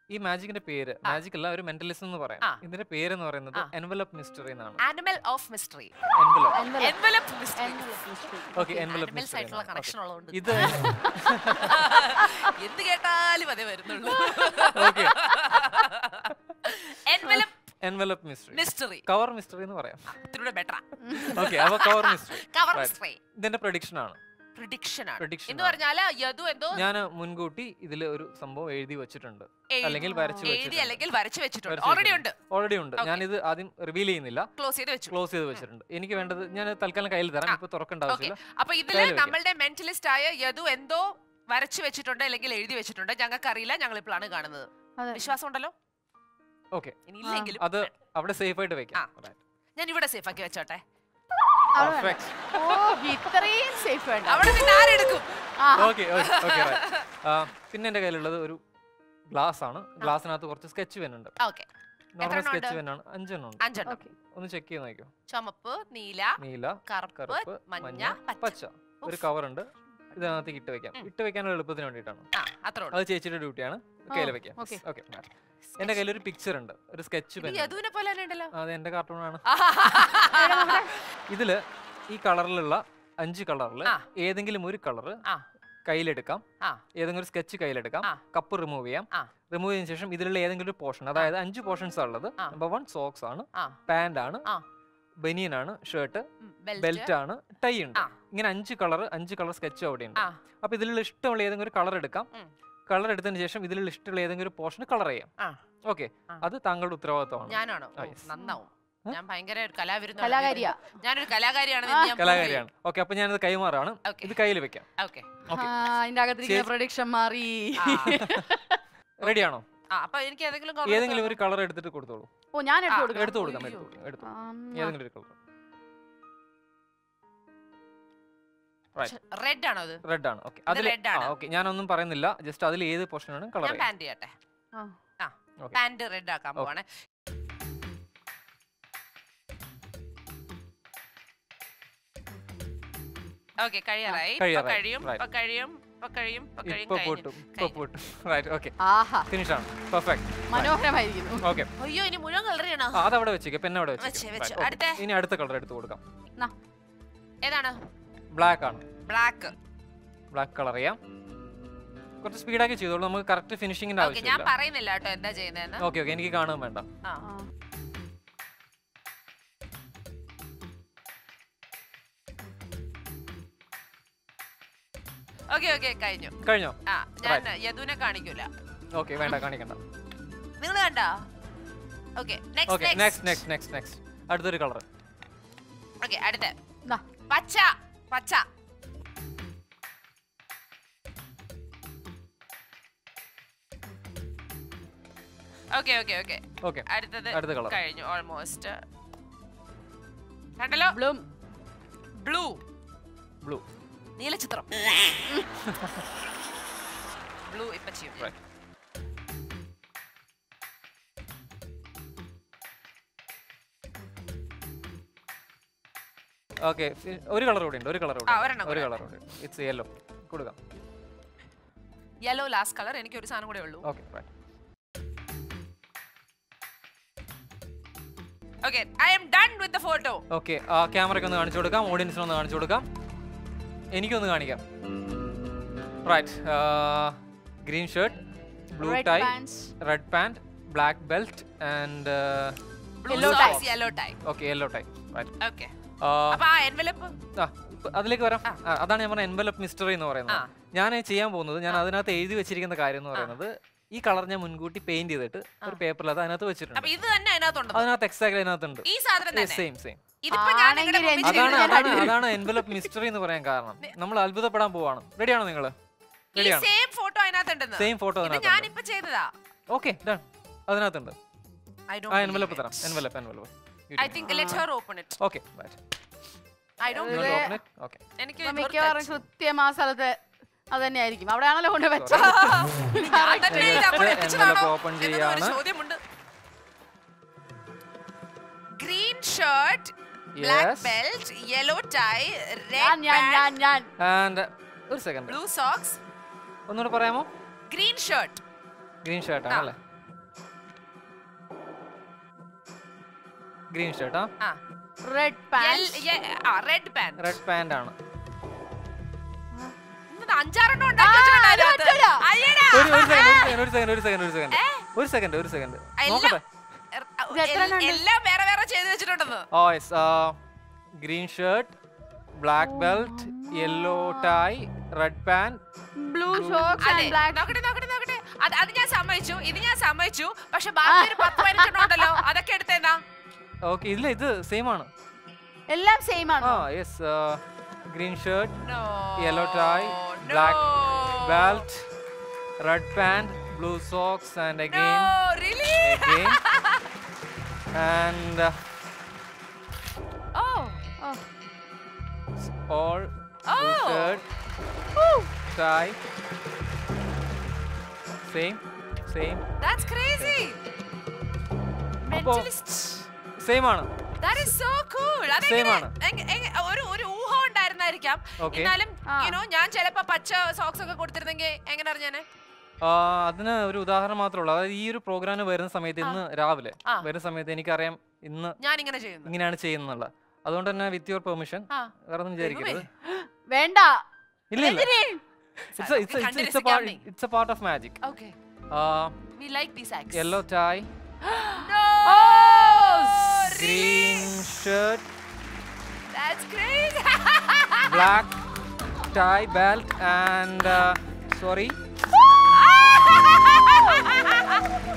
ഈ മാജിക്കിന്റെ പേര് മാജിക് അല്ല ഒരു മെന്റലിസം എന്ന് പറയാം ആ. ഇതിന്റെ പേര് എന്ന് പറയുന്നത് ആ. എൻവലപ്പ് മിസ്റ്ററി എന്നാണ് animal of mystery envelope envelope mystery okay envelope animals ആയിട്ടുള്ള കണക്ഷൻ ഉള്ളതുകൊണ്ട് ഇത് എന്ത് കേട്ടാലും അതേ വരുന്നുള്ളൂ okay envelope envelope mystery mystery cover mystery എന്ന് പറയാം ഇതിലൂടെ ബെറ്റർ ഓക്കെ അപ്പൊ cover mystery cover Right. Mystery ഇതിന്റെ പ്രഡിക്ഷൻ ആണ് പ്രിഡിക്ഷൻ ആണ് Prediction എന്ന് ആണ്. പറഞ്ഞാല് യദു എന്തോ ഞാൻ മുൻകൂട്ടി ഇതിൽ ഒരു സംഭവം എഴുതി വെച്ചിട്ടുണ്ട് എഴുതി- അല്ലെങ്കിൽ വരച്ച് എഴുതി വെച്ചിട്ടുണ്ട് അല്ലെങ്കിൽ വരച്ചു വെച്ചിട്ടുണ്ട് വരച്ച് ഓൾറെഡി ഉണ്ട് വെച്ചിട്ടുണ്ട്. ഓൾറെഡി ഉണ്ട് Okay. ഞാൻ ഇത് ആദ്യം റിവീൽ ചെയ്യുന്നില്ല ക്ലോസ് ചെയ്ത് വെച്ചു ക്ലോസ് ചെയ്ത് വെച്ചിട്ടുണ്ട് എനിക്ക് വേണ്ടത് ഞാൻ തൽക്കാലം കയ്യിൽ തരാം ആ. ഇപ്പൊ തുറക്കേണ്ട ഓക്കെ ആവശ്യമില്ല അപ്പൊ ഇതില് കയ്യില് വെക്കാം. നമ്മളുടെ മെന്റലിസ്റ്റ് ആയ യദു എന്തോ വരച്ചു വെച്ചിട്ടുണ്ട് അല്ലെങ്കിൽ എഴുതി വെച്ചിട്ടുണ്ട് ഞങ്ങൾക്ക് അറിയില്ല ഞങ്ങൾ ഇപ്പോഴാണ് കാണുന്നത് അതെ. വിശ്വാസം ഉണ്ടല്ലോ ഓക്കെ ഇനി ഇല്ലെങ്കിലും അത് അവിടെ സേഫ് ആയിട്ട് ആ. വെക്കാം ഞാൻ ഇവിടെ സേഫ് ആക്കി വെച്ചോട്ടെ അവിടെ വേണ്ട. Perfect. ഓ ഇത്രയും സേഫ് വേണ്ട അവിടെ പിന്നെ ആരെടുക്കും ആ, ഓക്കെ ഓക്കെ പിന്നെ എന്റെ കയ്യിലുള്ളത് ഒരു ഗ്ലാസ് ആണ് ഗ്ലാസ്സിനകത്ത് കുറച്ച് സ്കെച്ച് പെൻ ഉണ്ട് ഓക്കെ നോർമൽ എത്രണ്ണം സ്കെച്ച് ഉണ്ട്? പെൻ ആണ് അഞ്ചെണ്ണം ഉണ്ട് അഞ്ചെണ്ണം okay. ഒന്ന് ചെക്ക് ചെയ്ത് നോക്കിയോ ചുമപ്പ് നീല നീല കറുപ്പ് കറുപ്പ് മഞ്ഞ മഞ്ഞ പച്ച പച്ച ഒരു കവർ ഉണ്ട് ഇതിനകത്ത് ഇട്ട് വെക്കാം ഉം. ഇട്ട് വെക്കാനുള്ള എളുപ്പത്തിന് വേണ്ടിയിട്ടാണ് ആ അത്രേ ഉള്ളൂ അത് ചേച്ചിയുടെ ഡ്യൂട്ടിയാണ് കയ്യിൽ ഓ, വെക്കാം okay. ഓക്കെ എന്റെ കയ്യിൽ ഒരു പിക്ചർ ഉണ്ട് ഒരു സ്കെച്ച് ഇത് പെൻ യദുവിനെ പോലെ തന്നെ ഉണ്ടല്ലോ അത് എന്റെ കാർട്ടൂണാണ് ഇവിടെ ഇതില് ഈ കളറിലുള്ള അഞ്ച് കളറിൽ ആ. ഏതെങ്കിലും ഒരു കളർ ആ. കയ്യിലെടുക്കാം ആ. ഏതെങ്കിലും ഒരു സ്കെച്ച് കയ്യിലെടുക്കാം ആ. കപ്പ് റിമൂവ് ചെയ്യാം ആ. റിമൂവ് ചെയ്തതിനു ശേഷം ഇതിലുള്ള ഏതെങ്കിലും ഒരു പോർഷൻ അതായത് അഞ്ച് പോർഷൻസ് ഉള്ളത് ആ. നമ്പർ വൺ സോക്സ് ആണ് ആ. പാന്റ് ആണ് ആ. ബനിയൻ ആണ് ഷർട്ട് ഉം, belt. ബെൽറ്റ് ആണ് ടൈ ഉണ്ട് ആ. ഇങ്ങനെ അഞ്ച് കളർ അഞ്ച് കളർ സ്കെച്ച് അവിടെ ഉണ്ട് ആ. അപ്പൊ ഇതിലുള്ള ഇഷ്ടമുള്ള ഏതെങ്കിലും ഒരു കളർ എടുക്കാം ഉം. കളർ എടുത്തതിന് ശേഷം ഇതിലുള്ള ഇഷ്ടമുള്ള ഏതെങ്കിലും ഒരു പോർഷൻ കളർ ചെയ്യാം ആ. ഓക്കെ ആ. അത് താങ്കളുടെ ഉത്തരവാദിത്തമാണ് ഞാനാണോ ആ, ഓ, yes. നന്നാവും ഏ? ഞാൻ ഭയങ്കര ഒരു കലാവിരുദ്ധ കലാകാരിയാ ഞാനൊരു കലാകാരിയാണെന്ന് ആ. ഞാൻ prove ചെയ്യും. കലാകാരിയാണ് ഓക്കെ അപ്പൊ ഞാനത് കൈമാറാണ് Okay. ഇത് കയ്യിൽ വെക്കാം Okay. ഓക്കെ ആ, അതിന്റെ അകത്തിരിക്കുന്ന ചേച്ചി- പ്രൊഡിക്ഷൻ മാറി ആ. റെഡിയാണോ ആ, അപ്പൊ എനിക്ക് ഏതെങ്കിലും colour ഏതെങ്കിലും എടുത്ത് ഒരു കളർ എടുത്തിട്ട് കൊടുത്തോളൂ ഓ ഞാൻ എടുത്തു ആ, കൊടുക്കാം എടുത്തു കൊടുക്കാം ഉയ്യോ. എടുത്തു കൊടുക്കാം എടുത്തു ആം, ഏതെങ്കിലും ഒരു കളർ റെഡ് ആണോ അത് റെഡ് ആണ് ഓക്കെ ഇത് അതിൽ red ആണ്. ഓക്കെ ഞാനൊന്നും പറയുന്നില്ല ജസ്റ്റ് അതിൽ ഏത് പോർഷൻ ആണ് കളർ ഞാൻ പാന്റ് ചെയ്യട്ടെ ആ. Okay. പാന്റ് റെഡ് ആക്കാൻ Okay. പോവാണ് ഓക്കെ കഴിയാറായി ഇപ്പൊ കഴിയാറായി. കഴിയും Right. ഇപ്പൊ കഴിയും ഇപ്പൊ കഴിയും ഇപ്പൊ കഴിയും ഇപ്പൊ കഴിഞ്ഞു. പൊട്ടും ഇപ്പൊ പൊട്ടും റൈറ്റ് ഓക്കെ ആഹാ ഫിനിഷ് ആണ് പെർഫെക്റ്റ് മനോഹരമായിരിക്കുന്നു ഓക്കെ അയ്യോ ഇനി മുഴുവൻ കളർ ചെയ്യണോ അതവിടെ വെച്ചേക്ക് പെൻ അവിടെ വെച്ച്, വെച്ചേക്ക് വെച്ച്. Right, okay. അടുത്ത? ഇനി അടുത്ത കളർ എടുത്ത് കൊടുക്കാം ഏതാണ് ബ്ലാക്ക് ആണ് ബ്ലാക്ക് ബ്ലാക്ക് കളർ ചെയ്യാം കുറച്ച് സ്പീഡാക്കി ചെയ്തോളൂ നമുക്ക് കറക്റ്റ് ഫിനിഷിങ്ങിന്റെ ഓക്കെ ഞാൻ ആവശ്യമില്ല പറയുന്നില്ല കേട്ടോ എന്താ ചെയ്യുന്നതെന്ന് ഓക്കെ ഓക്കെ എനിക്ക് കാണുകയും വേണ്ട ആ ആ. ഓക്കെ ഓക്കെ കഴിഞ്ഞു കഴിഞ്ഞോ ആ ഞാൻ യദുവിനെ കാണിക്കൂല ഓക്കെ വേണ്ട കാണിക്കണ്ട നിങ്ങൾ കണ്ടോ okay okay next next next next next അടുത്തൊരു കളർ ഓക്കെ അടുത്ത ദാ. പച്ച പച്ച ഓക്കെ ഓക്കെ ഓക്കെ ഓക്കെ അടുത്തത് അടുത്ത കളർ കഴിഞ്ഞു ഓൾമോസ്റ്റ് കണ്ടല്ലോ ബ്ലൂം ബ്ലൂ ബ്ലൂ നീലചിത്രം ബ്ലൂ ഇപ്പൊ ചെയ്യും ഞാൻ. Right. ഓക്കെ ഒരു കളർ കൂടി ഉണ്ട് ഒരു കളർ കൂടി ആ, ഉണ്ട്. ഒരെണ്ണം ഒരു കൂടെ. കളർ കൂടി ഇറ്റ്സ് യെല്ലോ കൊടുക്കാം യെല്ലോ ലാസ്റ്റ് കളർ എനിക്ക് ഒരു സാധനം കൂടെ ഉള്ളൂ okay right okay I'm done with the photo okay ആ ക്യാമറയ്ക്ക് ഒന്ന് കാണിച്ചു കൊടുക്കാം ഓഡിയൻസിന് ഒന്ന് കാണിച്ചു കൊടുക്കാം എനിക്കൊന്ന് കാണിക്കാം right green shirt blue red tie pants red pant black belt and blue Yellow socks tie. Yellow tie okay yellow tie right okay അപ്പൊ ആ എൻവലപ്പ് അതിലേക്ക് വരാം ആ. ആ, അതാണ് ഞാൻ പറഞ്ഞ എൻവലപ്പ് മിസ്റ്ററി എന്ന് ആ പറയുന്നത് ഞാൻ ചെയ്യാൻ പോകുന്നത് ഞാൻ ആ. അതിനകത്ത് എഴുതി വെച്ചിരിക്കുന്ന കാര്യം എന്ന് പറയുന്നത് ഈ കളർ ഞാൻ മുൻകൂട്ടി പെയിന്റ് ചെയ്തിട്ട് ഒരു പേപ്പറിൽ അത് അതിനകത്ത് അപ്പൊ വെച്ചിട്ടുണ്ട് ഇത് തന്നെ അതിനകത്തുണ്ട് അതിനകത്ത് എക്സാക്ട് അതിനകത്തുണ്ട് ഈ സാധനം തന്നെ സെയിം സെയിം ഇതിപ്പോ ഞാൻ നിങ്ങളുടെ ആണെങ്കിൽ മുമ്പിൽ എനിക്ക് അതാണ് ചെയ്തത് അതാണ് അതാണ് എൻവലപ്പ് മിസ്റ്ററി എന്ന് പറയാൻ കാരണം നമ്മൾ അത്ഭുതപ്പെടാൻ പോവാണ് റെഡിയാണോ നിങ്ങൾ ഈ റെഡിയാണ് സെയിം ഫോട്ടോ അതിനകത്തുണ്ടെന്ന് സെയിം ഫോട്ടോ ഇത് അതിനകത്തുണ്ട് ഞാനിപ്പോ ചെയ്തതാതാ ഓക്കെ ഡൺ അതിനകത്തുണ്ട് ഐ ആ എൻവലപ്പ് തരാം envelope envelope I think let her open it okay I don't ഇത് ഓപ്പൺ ഇറ്റ് ഓക്കെ എനിക്ക് ഇപ്പൊ ഒരു മിക്കവാറും touch. കൃത്യം ആ സ്ഥലത്ത് അത് തന്നെയായിരിക്കും അവിടെയാണല്ലോ കൊണ്ട് വെച്ചത് ഞാൻ തന്നെ ഇത് അങ്ങോട്ട് എത്തിച്ചതാണോ envelope open എന്നൊന്നും ഒരു ചെയ്യാണ്. ചോദ്യമുണ്ട് green shirt black yes belt yellow tie ഞാൻ റെഡ് ഞാൻ ഞാൻ ഞാൻ ആൻഡ് ഒരു സെക്കൻഡ് ബ്ലൂ സോക്സ് ഒന്നുകൂടെ പറയാമോ ഗ്രീൻ ഷർട്ട് ഗ്രീൻ ഷർട്ട് ആ. ആണല്ലേ ഗ്രീൻ ഷർട്ട് ആ ആ red pant red pan red pant ആണ് അഞ്ചാറെണ്ണം ഉണ്ടാക്കി ആ, വെച്ചിട്ടുണ്ട് അത് അതിനകത്ത്. പറ്റൂല. അയ്യടാ. ഒരു ഒരു സെക്കൻഡ് ഒരു സെക്കൻഡ് ഒരു സെക്കൻഡ് ഒരു സെക്കൻഡ് ഒരു സെക്കൻഡ് ഒരു സെക്കൻഡ് എല്ലാം നോക്കട്ടെ ഇത് എത്ര എണ്ണം ഉണ്ട്? എല്ലാം വേറെ വേറെ ചെയ്ത് വെച്ചിട്ടുണ്ടെന്ന് ഓ yes green shirt black belt yellow tie red pant blue socks അതെ ആൻഡ് ബ്ലാക്ക് നോക്കട്ടെ നോക്കട്ടെ നോക്കട്ടെ അത് അത് ഞാൻ സമ്മതിച്ചു ഇത് ഞാൻ സമ്മതിച്ചു പക്ഷെ ബാക്കി ഒരു പത്ത് പതിനഞ്ചെണ്ണം ഉണ്ടല്ലോ അതൊക്കെ എടുത്തേന്നാ ഓക്കെ ഇല്ല ഇത് സെയിം ആണ് എല്ലാം സെയിം ആ ആണോ yes green shirt No, yellow tie, black no. belt, red pant, blue socks, and No, again, really? again, and uh, Oh, all blue Oh. shirt, tie, same, same, that's crazy. അപ്പോ- Mentalist. same ആണ് That is so cool. Same അതെങ്ങനെ- ആണ്. എങ്ങ- എങ്ങ- ഒരു ഒരു ഊഹം ഉണ്ടായിരുന്നായിരിക്കാം Okay. എന്നാലും ആ. യുനോ ഞാൻ ചിലപ്പോ പച്ച സോക്സ് ഒക്കെ കൊടുത്തിരുന്നെങ്കിൽ എങ്ങനെ അറിഞ്ഞാനെ ആ, അതിന് ഒരു ഉദാഹരണം മാത്രമേ ഉള്ളൂ അതായത് ഈ ഒരു പ്രോഗ്രാം വരുന്ന സമയത്ത് ഇന്ന് രാവിലെ ആ. വരുന്ന സമയത്ത് എനിക്കറിയാം ഇന്ന് ഞാൻ ഇങ്ങനെ ചെയ്യുന്നു ഇങ്ങനെയാണ് ചെയ്യുന്നുള്ള അതുകൊണ്ട് തന്നെ വിത്ത് യുവർ പെർമിഷൻ ആ. വേറെ ഒന്നും വിചാരിക്കരുത് വേണ്ട ഇല്ല ഇല്ല എന്തിന്? It's a, it's a, it's a, it's a part, it's a part of magic. Okay Uh, we like these acts yellow tie, No! green shirt, That's crazy. black tie, belt, and uh, sorry,